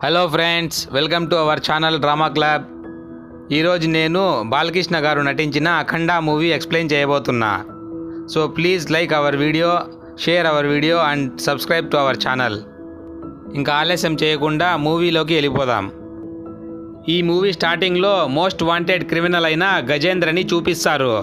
hello friends welcome to our channel drama club ఈరోజు నేను బాలకృష్ణ గారు నటించిన అఖండ మూవీ ఎక్స్ప్లెయిన్ చేయబోతున్నా so please like our video share our video and subscribe to our channel ఇంకా ఆలస్యం చేయకుండా మూవీలోకి వెళ్ళిపోదాం ఈ మూవీ స్టార్టింగ్లో మోస్ట్ వాంటెడ్ క్రిమినల్ అయిన గజేంద్రని చూపిస్తారు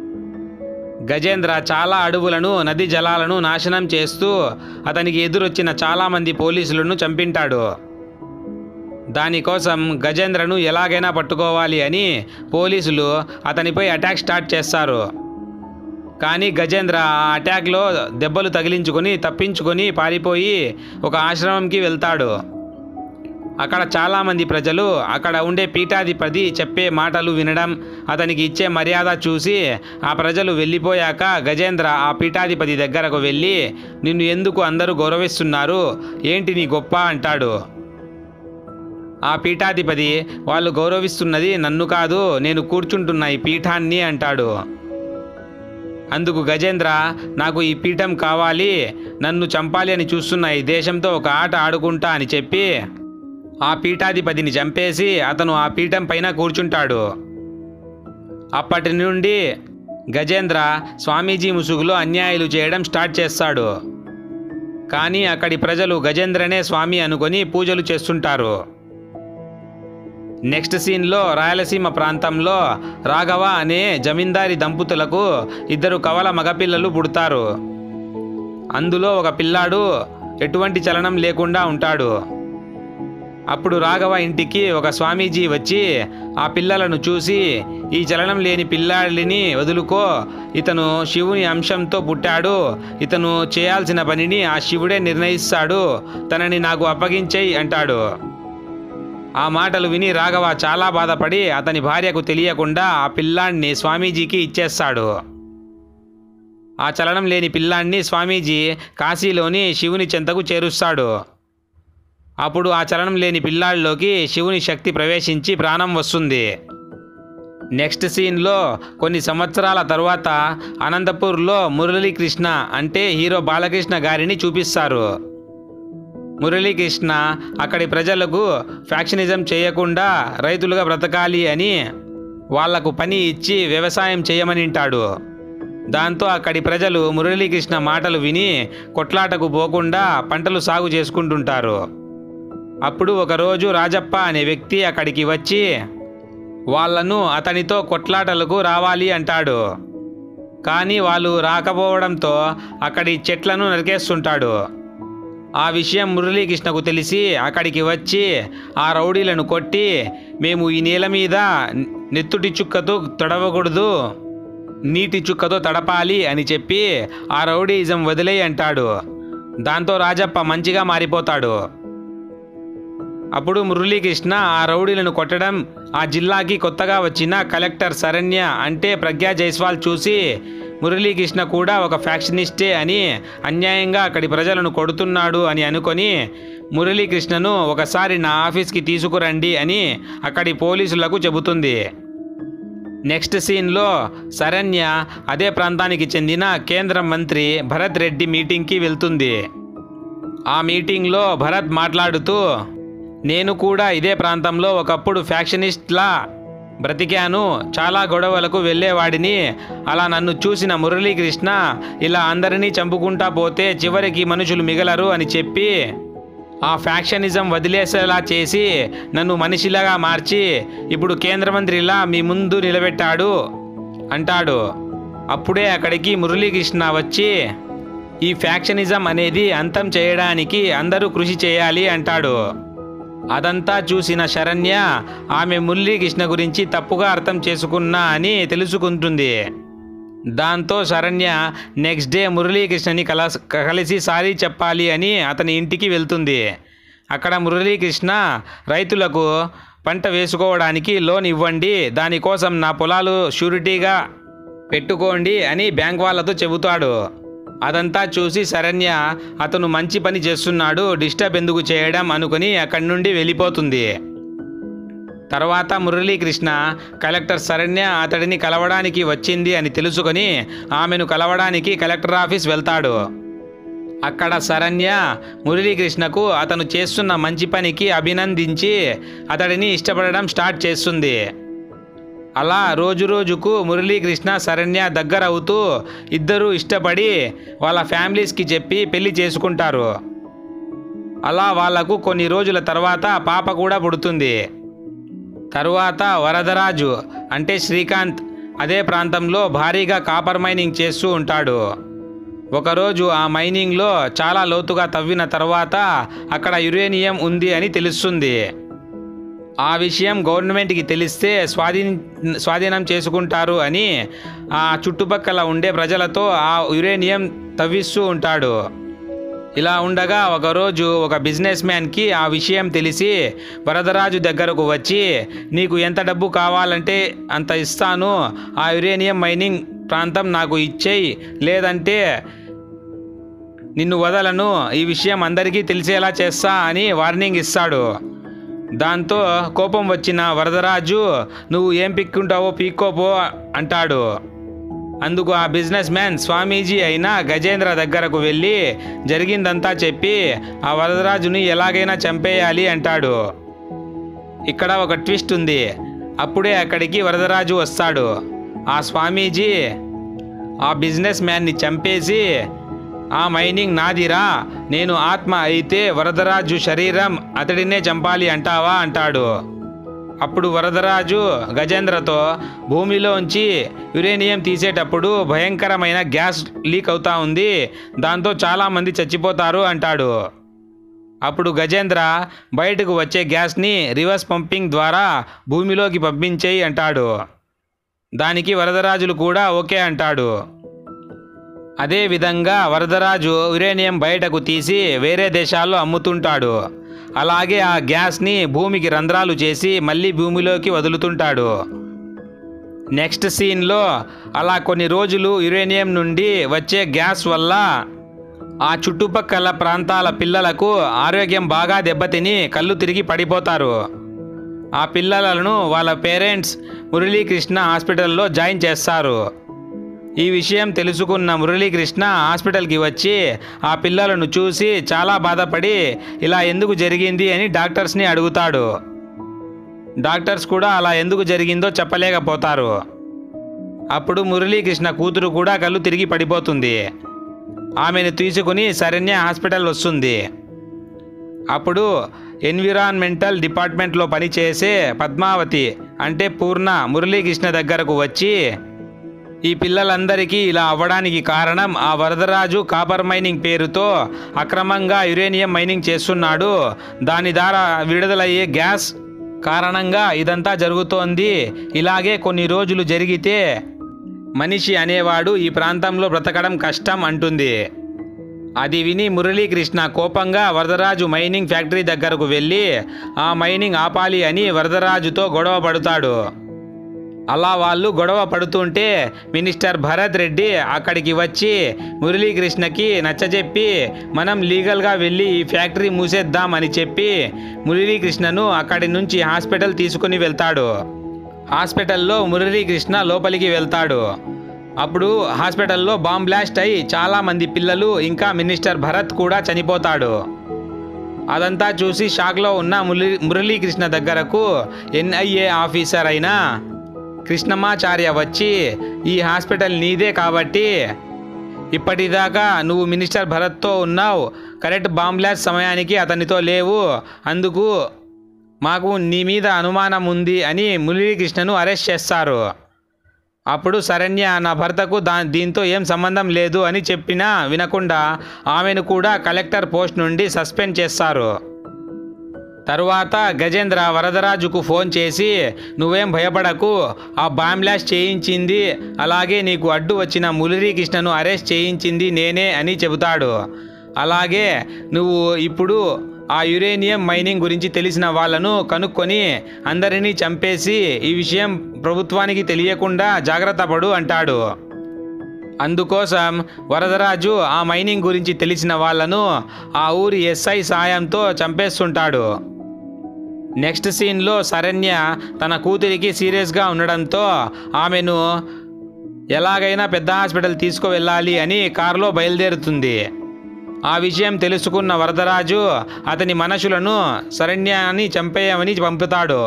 గజేంద్ర చాలా అడవులను నది జలాలను నాశనం చేస్తూ అతనికి ఎదురొచ్చిన చాలామంది పోలీసులను చంపింటాడు దానికోసం గజేంద్రను ఎలాగైనా పట్టుకోవాలి అని పోలీసులు అతనిపై అటాక్ స్టార్ట్ చేస్తారు కానీ గజేంద్ర ఆ అటాక్లో దెబ్బలు తగిలించుకొని తప్పించుకొని పారిపోయి ఒక ఆశ్రమంకి వెళ్తాడు అక్కడ చాలామంది ప్రజలు అక్కడ ఉండే పీఠాధిపతి చెప్పే మాటలు వినడం అతనికి ఇచ్చే మర్యాద చూసి ఆ ప్రజలు వెళ్ళిపోయాక గజేంద్ర ఆ పీఠాధిపతి దగ్గరకు వెళ్ళి నిన్ను ఎందుకు అందరూ గౌరవిస్తున్నారు ఏంటి నీ గొప్ప అంటాడు ఆ పీఠాధిపతి వాళ్ళు గౌరవిస్తున్నది నన్ను కాదు నేను కూర్చుంటున్న ఈ పీఠాన్ని అంటాడు అందుకు గజేంద్ర నాకు ఈ పీఠం కావాలి నన్ను చంపాలి అని చూస్తున్న ఈ దేశంతో ఒక ఆట ఆడుకుంటా అని చెప్పి ఆ పీఠాధిపతిని చంపేసి అతను ఆ పీఠం పైన కూర్చుంటాడు అప్పటి నుండి గజేంద్ర స్వామీజీ ముసుగులో అన్యాయాలు చేయడం స్టార్ట్ చేస్తాడు కానీ అక్కడి ప్రజలు గజేంద్రనే స్వామి అనుకొని పూజలు చేస్తుంటారు నెక్స్ట్ సీన్లో రాయలసీమ ప్రాంతంలో రాఘవ అనే జమీందారి దంపతులకు ఇద్దరు కవల మగపిల్లలు పుడతారు అందులో ఒక పిల్లాడు ఎటువంటి చలనం లేకుండా ఉంటాడు అప్పుడు రాఘవ ఇంటికి ఒక స్వామీజీ వచ్చి ఆ పిల్లలను చూసి ఈ చలనం లేని పిల్లాడిని వదులుకో ఇతను శివుని అంశంతో పుట్టాడు ఇతను చేయాల్సిన పనిని ఆ శివుడే నిర్ణయిస్తాడు తనని నాకు అప్పగించేయి అంటాడు ఆ మాటలు విని రాఘవ చాలా బాధపడి అతని భార్యకు తెలియకుండా ఆ పిల్లాన్ని స్వామీజీకి ఇచ్చేస్తాడు ఆ చలనం లేని పిల్లాన్ని స్వామీజీ కాశీలోని శివుని చెంతకు చేరుస్తాడు అప్పుడు ఆ చలనం లేని పిల్లాడిలోకి శివుని శక్తి ప్రవేశించి ప్రాణం వస్తుంది నెక్స్ట్ సీన్లో కొన్ని సంవత్సరాల తర్వాత అనంతపూర్లో మురళీకృష్ణ అంటే హీరో బాలకృష్ణ గారిని చూపిస్తారు మురళీకృష్ణ అక్కడి ప్రజలకు ఫ్యాక్షనిజం చేయకుండా రైతులుగా బ్రతకాలి అని వాళ్లకు పని ఇచ్చి వ్యవసాయం చేయమనింటాడు దాంతో అక్కడి ప్రజలు మురళీకృష్ణ మాటలు విని కొట్లాటకు పోకుండా పంటలు సాగు చేసుకుంటుంటారు అప్పుడు ఒకరోజు రాజప్ప అనే వ్యక్తి అక్కడికి వచ్చి వాళ్ళను అతనితో కొట్లాటలకు రావాలి అంటాడు కానీ వాళ్ళు రాకపోవడంతో అక్కడి చెట్లను నరికేస్తుంటాడు ఆ విషయం మురళీకృష్ణకు తెలిసి అక్కడికి వచ్చి ఆ రౌడీలను కొట్టి మేము ఈ నేల మీద నెత్తుటి చుక్కతో తడవకూడదు నీటి చుక్కతో తడపాలి అని చెప్పి ఆ రౌడీయిజం వదిలేయి అంటాడు దాంతో రాజప్ప మంచిగా మారిపోతాడు అప్పుడు మురళీకృష్ణ ఆ రౌడీలను కొట్టడం ఆ జిల్లాకి కొత్తగా వచ్చిన కలెక్టర్ శరణ్య అంటే ప్రజ్ఞా జైస్వాల్ చూసి మురళీకృష్ణ కూడా ఒక ఫ్యాక్షనిస్టే అని అన్యాయంగా అక్కడి ప్రజలను కొడుతున్నాడు అని అనుకొని మురళీకృష్ణను ఒకసారి నా ఆఫీస్కి తీసుకురండి అని అక్కడి పోలీసులకు చెబుతుంది నెక్స్ట్ సీన్లో శరణ్య అదే ప్రాంతానికి చెందిన కేంద్ర మంత్రి భరత్ రెడ్డి మీటింగ్కి వెళ్తుంది ఆ మీటింగ్లో భరత్ మాట్లాడుతూ నేను కూడా ఇదే ప్రాంతంలో ఒకప్పుడు ఫ్యాక్షనిస్ట్లా బ్రతికాను చాలా గొడవలకు వెళ్ళేవాడిని అలా నన్ను చూసిన మురళీకృష్ణ ఇలా అందరినీ చంపుకుంటా పోతే చివరికి మనుషులు మిగలరు అని చెప్పి ఆ ఫ్యాక్షనిజం వదిలేసేలా చేసి నన్ను మనిషిలాగా మార్చి ఇప్పుడు కేంద్ర మంత్రిలా మీ ముందు నిలబెట్టాడు అంటాడు అప్పుడే అక్కడికి మురళీకృష్ణ వచ్చి ఈ ఫ్యాక్షనిజం అనేది అంతం చేయడానికి అందరూ కృషి చేయాలి అంటాడు అదంతా చూసిన శరణ్య ఆమె మురళీకృష్ణ గురించి తప్పుగా అర్థం చేసుకున్నా అని తెలుసుకుంటుంది దాంతో శరణ్య నెక్స్ట్ డే మురళీకృష్ణని కల కలిసి సారీ చెప్పాలి అని అతని ఇంటికి వెళ్తుంది అక్కడ మురళీకృష్ణ రైతులకు పంట వేసుకోవడానికి లోన్ ఇవ్వండి దానికోసం నా పొలాలు షూరిటీగా పెట్టుకోండి అని బ్యాంక్ వాళ్ళతో చెబుతాడు అదంతా చూసి శరణ్య అతను మంచి పని చేస్తున్నాడు డిస్టర్బ్ ఎందుకు చేయడం అనుకుని అక్కడి నుండి వెళ్ళిపోతుంది తర్వాత మురళీకృష్ణ కలెక్టర్ శరణ్య అతడిని కలవడానికి వచ్చింది అని తెలుసుకొని ఆమెను కలవడానికి కలెక్టర్ ఆఫీస్ వెళ్తాడు అక్కడ శరణ్య మురళీకృష్ణకు అతను చేస్తున్న మంచి పనికి అభినందించి అతడిని ఇష్టపడడం స్టార్ట్ చేస్తుంది అలా రోజు రోజుకు మురళీకృష్ణ శరణ్య దగ్గర అవుతూ ఇద్దరూ ఇష్టపడి వాళ్ళ ఫ్యామిలీస్కి చెప్పి పెళ్లి చేసుకుంటారు అలా వాళ్లకు కొన్ని రోజుల తర్వాత పాప కూడా పుడుతుంది తరువాత వరదరాజు అంటే శ్రీకాంత్ అదే ప్రాంతంలో భారీగా కాపర్ మైనింగ్ చేస్తూ ఉంటాడు ఒకరోజు ఆ మైనింగ్లో చాలా లోతుగా తవ్విన తర్వాత అక్కడ యురేనియం ఉంది అని తెలుస్తుంది ఆ విషయం గవర్నమెంట్కి తెలిస్తే స్వాధీన స్వాధీనం చేసుకుంటారు అని ఆ చుట్టుపక్కల ఉండే ప్రజలతో ఆ యురేనియం తవ్విస్తూ ఉంటాడు ఇలా ఉండగా ఒకరోజు ఒక బిజినెస్ మ్యాన్కి ఆ విషయం తెలిసి వరదరాజు దగ్గరకు వచ్చి నీకు ఎంత డబ్బు కావాలంటే అంత ఇస్తాను ఆ యురేనియం మైనింగ్ ప్రాంతం నాకు ఇచ్చేయి లేదంటే నిన్ను వదలను ఈ విషయం అందరికీ తెలిసేలా చేస్తా అని వార్నింగ్ ఇస్తాడు దాంతో కోపం వచ్చిన వరదరాజు నువ్వు ఏం పిక్కుంటావో పీక్కోపో అంటాడు అందుకు ఆ బిజినెస్ మ్యాన్ స్వామీజీ అయిన గజేంద్ర దగ్గరకు వెళ్ళి జరిగిందంతా చెప్పి ఆ వరదరాజుని ఎలాగైనా చంపేయాలి అంటాడు ఇక్కడ ఒక ట్విస్ట్ ఉంది అప్పుడే అక్కడికి వరదరాజు వస్తాడు ఆ స్వామీజీ ఆ బిజినెస్ మ్యాన్ని చంపేసి ఆ మైనింగ్ నాదిరా నేను ఆత్మ అయితే వరదరాజు శరీరం అతడినే చంపాలి అంటావా అంటాడు అప్పుడు వరదరాజు గజేంద్రతో భూమిలోంచి యురేనియం తీసేటప్పుడు భయంకరమైన గ్యాస్ లీక్ అవుతా ఉంది దాంతో చాలామంది చచ్చిపోతారు అంటాడు అప్పుడు గజేంద్ర బయటకు వచ్చే గ్యాస్ని రివర్స్ పంపింగ్ ద్వారా భూమిలోకి పంపించేయి అంటాడు దానికి వరదరాజులు కూడా ఓకే అంటాడు అదే విధంగా వరదరాజు యురేనియం బయటకు తీసి వేరే దేశాల్లో అమ్ముతుంటాడు అలాగే ఆ గ్యాస్ని భూమికి రంధ్రాలు చేసి మళ్ళీ భూమిలోకి వదులుతుంటాడు నెక్స్ట్ సీన్లో అలా కొన్ని రోజులు యురేనియం నుండి వచ్చే గ్యాస్ వల్ల ఆ చుట్టుపక్కల ప్రాంతాల పిల్లలకు ఆరోగ్యం బాగా దెబ్బతిని కళ్ళు తిరిగి పడిపోతారు ఆ పిల్లలను వాళ్ళ పేరెంట్స్ మురళీకృష్ణ హాస్పిటల్లో జాయిన్ చేస్తారు ఈ విషయం తెలుసుకున్న మురళీకృష్ణ హాస్పిటల్కి వచ్చి ఆ పిల్లలను చూసి చాలా బాధపడి ఇలా ఎందుకు జరిగింది అని డాక్టర్స్ని అడుగుతాడు డాక్టర్స్ కూడా అలా ఎందుకు జరిగిందో చెప్పలేకపోతారు అప్పుడు మురళీకృష్ణ కూతురు కూడా కళ్ళు తిరిగి పడిపోతుంది ఆమెను తీసుకుని శరణ్య హాస్పిటల్ వస్తుంది అప్పుడు ఎన్విరాన్మెంటల్ డిపార్ట్మెంట్లో పనిచేసే పద్మావతి అంటే పూర్ణ మురళీకృష్ణ దగ్గరకు వచ్చి ఈ పిల్లలందరికీ ఇలా అవ్వడానికి కారణం ఆ వరదరాజు కాపర్ మైనింగ్ పేరుతో అక్రమంగా యురేనియం మైనింగ్ చేస్తున్నాడు దాని ద్వారా విడుదలయ్యే గ్యాస్ కారణంగా ఇదంతా జరుగుతోంది ఇలాగే కొన్ని రోజులు జరిగితే మనిషి అనేవాడు ఈ ప్రాంతంలో బ్రతకడం కష్టం అంటుంది అది విని మురళీకృష్ణ కోపంగా వరదరాజు మైనింగ్ ఫ్యాక్టరీ దగ్గరకు వెళ్ళి ఆ మైనింగ్ ఆపాలి అని వరదరాజుతో గొడవ పడతాడు అలా వాళ్ళు గొడవ పడుతుంటే మినిస్టర్ భరత్ రెడ్డి అక్కడికి వచ్చి మురళీకృష్ణకి నచ్చజెప్పి మనం లీగల్గా వెళ్ళి ఈ ఫ్యాక్టరీ మూసేద్దాం అని చెప్పి మురళీకృష్ణను అక్కడి నుంచి హాస్పిటల్ తీసుకుని వెళ్తాడు హాస్పిటల్లో మురళీకృష్ణ లోపలికి వెళ్తాడు అప్పుడు హాస్పిటల్లో బాంబ్ బ్లాస్ట్ అయి చాలామంది పిల్లలు ఇంకా మినిస్టర్ భరత్ కూడా చనిపోతాడు అదంతా చూసి షాక్లో ఉన్న మురళీ మురళీకృష్ణ దగ్గరకు ఎన్ఐఏ ఆఫీసర్ అయిన కృష్ణమాచార్య వచ్చి ఈ హాస్పిటల్ నీదే కాబట్టి ఇప్పటిదాకా నువ్వు మినిస్టర్ భరత్తో ఉన్నావు కరెక్ట్ బాంబ్ బ్లాస్ట్ సమయానికి అతనితో లేవు అందుకు మాకు నీ మీద అనుమానం ఉంది అని మురళీకృష్ణను అరెస్ట్ చేస్తారు అప్పుడు శరణ్య నా భర్తకు దా దీంతో ఏం సంబంధం లేదు అని చెప్పినా వినకుండా ఆమెను కూడా కలెక్టర్ పోస్ట్ నుండి సస్పెండ్ చేస్తారు తరువాత గజేంద్ర వరదరాజుకు ఫోన్ చేసి నువ్వేం భయపడకు ఆ బాంబ్లాస్ట్ చేయించింది అలాగే నీకు అడ్డు వచ్చిన మురళీకృష్ణను అరెస్ట్ చేయించింది నేనే అని చెబుతాడు అలాగే నువ్వు ఇప్పుడు ఆ యురేనియం మైనింగ్ గురించి తెలిసిన వాళ్ళను కనుక్కొని అందరినీ చంపేసి ఈ విషయం ప్రభుత్వానికి తెలియకుండా జాగ్రత్త పడు అంటాడు అందుకోసం వరదరాజు ఆ మైనింగ్ గురించి తెలిసిన వాళ్ళను ఆ ఊరి ఎస్ఐ సాయంతో చంపేస్తుంటాడు నెక్స్ట్ సీన్లో శరణ్య తన కూతురికి సీరియస్గా ఉండడంతో ఆమెను ఎలాగైనా పెద్ద హాస్పిటల్ తీసుకువెళ్ళాలి అని కారులో బయలుదేరుతుంది ఆ విషయం తెలుసుకున్న వరదరాజు అతని మనుషులను శరణ్యాన్ని చంపేయమని పంపుతాడు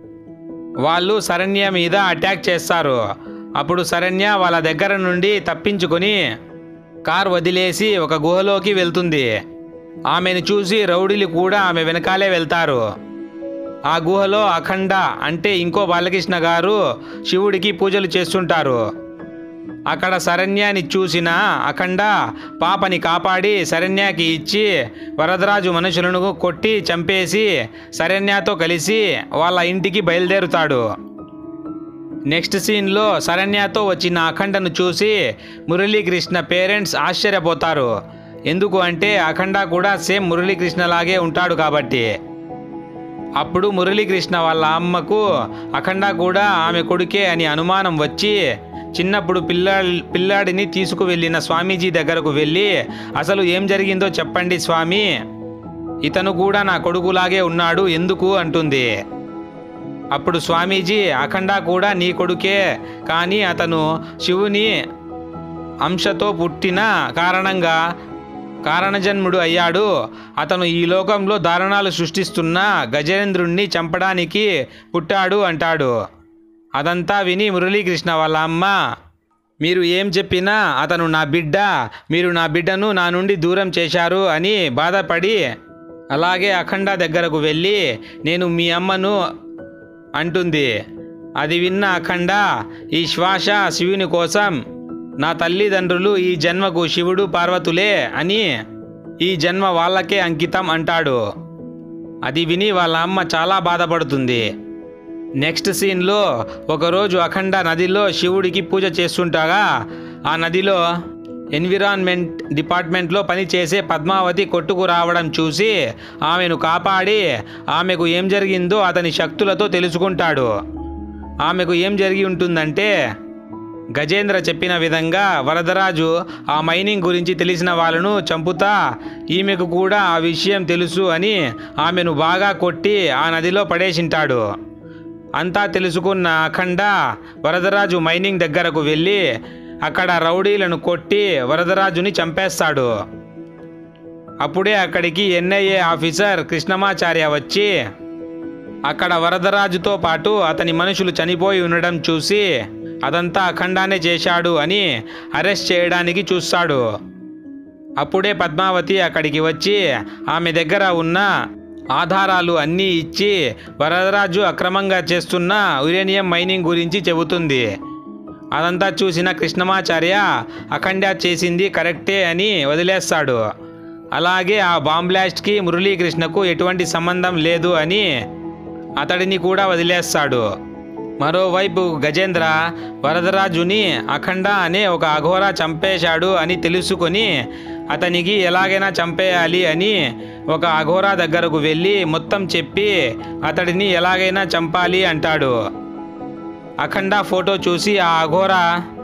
వాళ్ళు శరణ్య మీద అటాక్ చేస్తారు అప్పుడు శరణ్య వాళ్ళ దగ్గర నుండి తప్పించుకొని కార్ వదిలేసి ఒక గుహలోకి వెళ్తుంది ఆమెను చూసి రౌడీలు కూడా ఆమె వెనకాలే వెళ్తారు ఆ గుహలో అఖండ అంటే ఇంకో బాలకృష్ణ గారు శివుడికి పూజలు చేస్తుంటారు అక్కడ శరణ్యాని చూసిన అఖండ పాపని కాపాడి శరణ్యాకి ఇచ్చి వరదరాజు మనుషులను కొట్టి చంపేసి శరణ్యతో కలిసి వాళ్ళ ఇంటికి బయలుదేరుతాడు నెక్స్ట్ సీన్లో శరణ్యతో వచ్చిన అఖండను చూసి మురళీకృష్ణ పేరెంట్స్ ఆశ్చర్యపోతారు ఎందుకు అంటే అఖండ కూడా సేమ్ మురళీకృష్ణ లాగే ఉంటాడు కాబట్టి అప్పుడు మురళీకృష్ణ వాళ్ళ అమ్మకు అఖండ కూడా ఆమె కొడుకే అని అనుమానం వచ్చి చిన్నప్పుడు పిల్లా పిల్లాడిని తీసుకువెళ్ళిన స్వామీజీ దగ్గరకు వెళ్ళి అసలు ఏం జరిగిందో చెప్పండి స్వామి ఇతను కూడా నా కొడుకులాగే ఉన్నాడు ఎందుకు అంటుంది అప్పుడు స్వామీజీ అఖండ కూడా నీ కొడుకే కానీ అతను శివుని అంశతో పుట్టిన కారణంగా కారణజన్ముడు అయ్యాడు అతను ఈ లోకంలో దారుణాలు సృష్టిస్తున్న గజేంద్రుణ్ణి చంపడానికి పుట్టాడు అంటాడు అదంతా విని మురళీకృష్ణ వాళ్ళ అమ్మ మీరు ఏం చెప్పినా అతను నా బిడ్డ మీరు నా బిడ్డను నా నుండి దూరం చేశారు అని బాధపడి అలాగే అఖండ దగ్గరకు వెళ్ళి నేను మీ అమ్మను అంటుంది అది విన్న అఖండ ఈ శ్వాస శివుని కోసం నా తల్లిదండ్రులు ఈ జన్మకు శివుడు పార్వతులే అని ఈ జన్మ వాళ్ళకే అంకితం అంటాడు అది విని వాళ్ళ అమ్మ చాలా బాధపడుతుంది నెక్స్ట్ సీన్లో ఒకరోజు అఖండ నదిలో శివుడికి పూజ చేస్తుండగా ఆ నదిలో ఎన్విరాన్మెంట్ డిపార్ట్మెంట్లో పనిచేసే పద్మావతి కొట్టుకు రావడం చూసి ఆమెను కాపాడి ఆమెకు ఏం జరిగిందో అతని శక్తులతో తెలుసుకుంటాడు ఆమెకు ఏం జరిగి ఉంటుందంటే గజేంద్ర చెప్పిన విధంగా వరదరాజు ఆ మైనింగ్ గురించి తెలిసిన వాళ్ళను చంపుతా ఈమెకు కూడా ఆ విషయం తెలుసు అని ఆమెను బాగా కొట్టి ఆ నదిలో పడేసింటాడు అంతా తెలుసుకున్న అఖండ వరదరాజు మైనింగ్ దగ్గరకు వెళ్ళి అక్కడ రౌడీలను కొట్టి వరదరాజుని చంపేస్తాడు అప్పుడే అక్కడికి ఎన్ఐఏ ఆఫీసర్ కృష్ణమాచార్య వచ్చి అక్కడ వరదరాజుతో పాటు అతని మనుషులు చనిపోయి ఉండడం చూసి అదంతా అఖండానే చేశాడు అని అరెస్ట్ చేయడానికి చూస్తాడు అప్పుడే పద్మావతి అక్కడికి వచ్చి ఆమె దగ్గర ఉన్న ఆధారాలు అన్నీ ఇచ్చి వరదరాజు అక్రమంగా చేస్తున్న యురేనియం మైనింగ్ గురించి చెబుతుంది అదంతా చూసిన కృష్ణమాచార్య అఖండ చేసింది కరెక్టే అని వదిలేస్తాడు అలాగే ఆ బాంబ్ బ్లాస్ట్కి మురళీకృష్ణకు ఎటువంటి సంబంధం లేదు అని అతడిని కూడా వదిలేస్తాడు మరోవైపు గజేంద్ర వరదరాజుని అఖండ అనే ఒక అఘోరా చంపేశాడు అని తెలుసుకొని అతనికి ఎలాగైనా చంపేయాలి అని ఒక అఘోరా దగ్గరకు వెళ్ళి మొత్తం చెప్పి అతడిని ఎలాగైనా చంపాలి అంటాడు అఖండ ఫోటో చూసి ఆ అఘోరా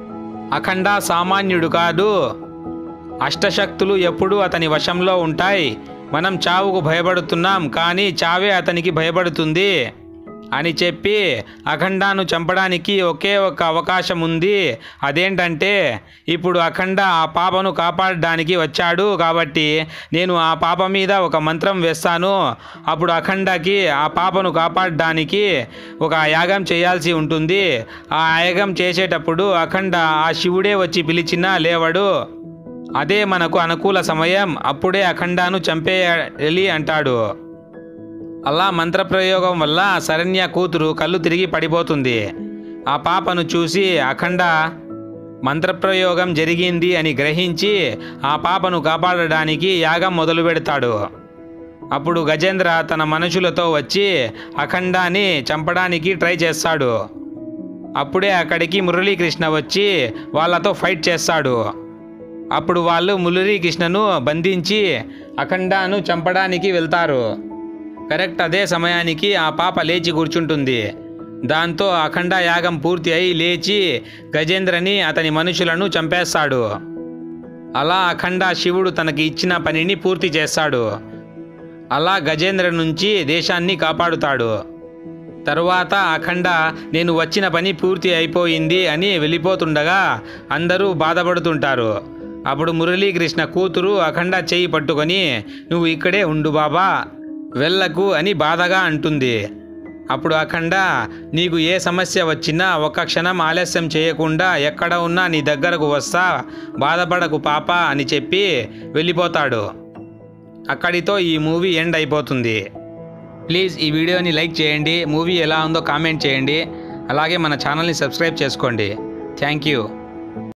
అఖండ సామాన్యుడు కాదు అష్టశక్తులు ఎప్పుడూ అతని వశంలో ఉంటాయి మనం చావుకు భయపడుతున్నాం కానీ చావే అతనికి భయపడుతుంది అని చెప్పి అఖండాను చంపడానికి ఒకే ఒక అవకాశం ఉంది అదేంటంటే ఇప్పుడు అఖండ ఆ పాపను కాపాడడానికి వచ్చాడు కాబట్టి నేను ఆ పాప మీద ఒక మంత్రం వేస్తాను అప్పుడు అఖండకి ఆ పాపను కాపాడడానికి ఒక యాగం చేయాల్సి ఉంటుంది ఆ యాగం చేసేటప్పుడు అఖండ ఆ శివుడే వచ్చి పిలిచినా లేవడు అదే మనకు అనుకూల సమయం అప్పుడే అఖండాను చంపేయాలి అంటాడు అలా మంత్రప్రయోగం వల్ల శరణ్య కూతురు కళ్ళు తిరిగి పడిపోతుంది ఆ పాపను చూసి అఖండ మంత్రప్రయోగం జరిగింది అని గ్రహించి ఆ పాపను కాపాడడానికి యాగం మొదలు పెడతాడు అప్పుడు గజేంద్ర తన మనుషులతో వచ్చి అఖండాన్ని చంపడానికి ట్రై చేస్తాడు అప్పుడే అక్కడికి మురళీకృష్ణ వచ్చి వాళ్ళతో ఫైట్ చేస్తాడు అప్పుడు వాళ్ళు మురళీకృష్ణను బంధించి అఖండాను చంపడానికి వెళ్తారు కరెక్ట్ అదే సమయానికి ఆ పాప లేచి కూర్చుంటుంది దాంతో అఖండ యాగం పూర్తి అయి లేచి గజేంద్రని అతని మనుషులను చంపేస్తాడు అలా అఖండ శివుడు తనకి ఇచ్చిన పనిని పూర్తి చేస్తాడు అలా గజేంద్ర నుంచి దేశాన్ని కాపాడుతాడు తరువాత అఖండ నేను వచ్చిన పని పూర్తి అయిపోయింది అని వెళ్ళిపోతుండగా అందరూ బాధపడుతుంటారు అప్పుడు మురళీకృష్ణ కూతురు అఖండ చేయి పట్టుకొని నువ్వు ఇక్కడే ఉండు బాబా వెళ్ళకు అని బాధగా అంటుంది అప్పుడు అఖండ నీకు ఏ సమస్య వచ్చినా ఒక్క క్షణం ఆలస్యం చేయకుండా ఎక్కడ ఉన్నా నీ దగ్గరకు వస్తా బాధపడకు పాప అని చెప్పి వెళ్ళిపోతాడు అక్కడితో ఈ మూవీ ఎండ్ అయిపోతుంది ప్లీజ్ ఈ వీడియోని లైక్ చేయండి మూవీ ఎలా ఉందో కామెంట్ చేయండి అలాగే మన ఛానల్ని సబ్స్క్రైబ్ చేసుకోండి థ్యాంక్ యూ